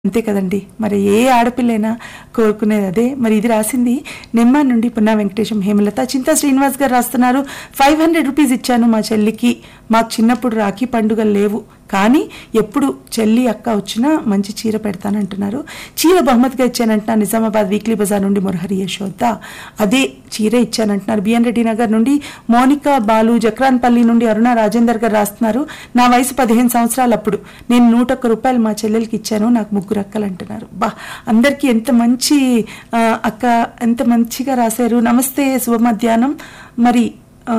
అంతే కదండి మరి ఏ ఆడపిల్లైనా కోరుకునేది అదే మరి ఇది రాసింది నెమ్మ నుండి పున్నా వెంకటేశం హేమలత చింతా శ్రీనివాస్ గారు రాస్తున్నారు ఫైవ్ హండ్రెడ్ రూపీస్ ఇచ్చాను మా చెల్లికి మాకు చిన్నప్పుడు రాఖీ పండుగలు లేవు కానీ ఎప్పుడు చెల్లి అక్క వచ్చినా మంచి చీర పెడతానంటున్నారు చీర బహుమతిగా ఇచ్చానంటున్నారు నిజామాబాద్ వీక్లీ బజార్ నుండి మురహరి యశోద అదే చీర ఇచ్చానంటున్నారు బిఎన్ రెడ్డి నగర్ నుండి మోనికా బాలు జక్రాన్పల్లి నుండి అరుణ రాజేందర్ గారు రాస్తున్నారు నా వయసు పదిహేను సంవత్సరాలు అప్పుడు నేను నూట ఒక్క రూపాయలు మా చెల్లెలకి ఇచ్చాను నాకు ముగ్గురు అక్కలు అంటున్నారు బా అందరికీ ఎంత మంచి ఆ, అక్క ఎంత మంచిగా రాశారు నమస్తే శుభ మధ్యాహ్నం మరి ఆ,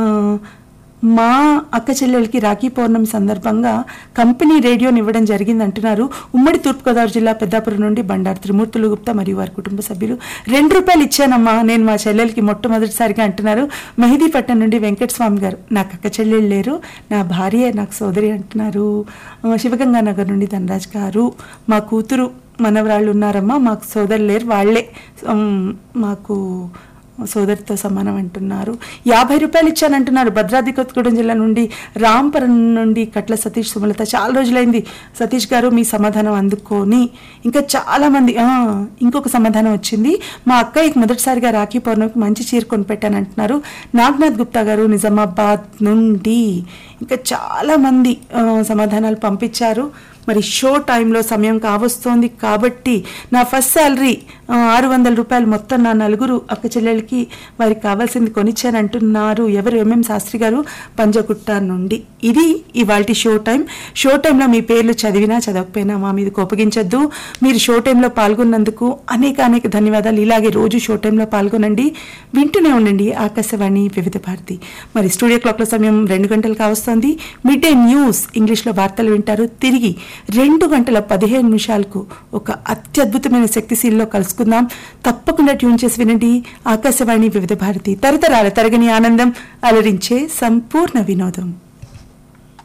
మా అక్క చెల్లెలకి రాఖీ పౌర్ణమి సందర్భంగా కంపెనీ రేడియోని ఇవ్వడం జరిగింది అంటున్నారు ఉమ్మడి తూర్పుగోదావరి జిల్లా పెద్దాపురం నుండి బండారు త్రిమూర్తులు గుప్తా మరియు వారి కుటుంబ సభ్యులు రెండు రూపాయలు ఇచ్చానమ్మా నేను మా చెల్లెలకి మొట్టమొదటిసారిగా అంటున్నారు మెహదీపట్నం నుండి వెంకటస్వామి గారు నాకు అక్క చెల్లెళ్ళు లేరు నా భార్య నాకు సోదరి అంటున్నారు ఆ, శివగంగా నగర్ నుండి ధనరాజ్ గారు మా కూతురు మనవరాళ్ళు ఉన్నారమ్మా మాకు సోదరు లేరు వాళ్ళే ఉమ్, మాకు సోదరితో సమానం అంటున్నారు యాభై రూపాయలు ఇచ్చానంటున్నారు భద్రాద్రి కొత్తగూడెం జిల్లా నుండి రాంపురం నుండి కట్ల సతీష్ సుమలత చాలా రోజులైంది సతీష్ గారు మీ సమాధానం అందుకొని ఇంకా చాలా మంది ఆ, ఇంకొక సమాధానం వచ్చింది మా అక్కయ్యకి మొదటిసారిగా రాఖీ పౌర్ణమికి మంచి చీర కొనిపెట్టానంటున్నారు నాగనాథ్ గుప్తా గారు నిజామాబాద్ నుండి ఇంకా చాలా మంది ఆ, సమాధానాలు పంపించారు మరి షో టైంలో సమయం కావస్తోంది కాబట్టి నా ఫస్ట్ శాలరీ ఆరు వందల రూపాయలు మొత్తం నా నలుగురు అక్క చెల్లెలకి వారికి కావాల్సింది కొనిచ్చానంటున్నారు ఎవరు ఎంఎం శాస్త్రి గారు పంజగుట్ట నుండి ఇది ఇవాళ షో టైం షో టైంలో మీ పేర్లు చదివినా చదవకపోయినా మా మీద కోపగించొద్దు మీరు షో టైంలో పాల్గొన్నందుకు అనేక అనేక ధన్యవాదాలు ఇలాగే రోజు షో టైంలో పాల్గొనండి వింటూనే ఉండండి ఆకాశవాణి వివిధ భారతి మరి స్టూడియో క్లాక్ల సమయం రెండు గంటలు కావస్తోంది మిడ్ డే న్యూస్ ఇంగ్లీష్లో వార్తలు వింటారు తిరిగి రెండు గంటల పదిహేను నిమిషాలకు ఒక అత్యద్భుతమైన శక్తిశీల్లో కలుసుకుందాం తప్పకుండా ట్యూన్ చేసి వినండి ఆకాశవాణి వివిధ భారతి తరతరాల తరగని ఆనందం అలరించే సంపూర్ణ వినోదం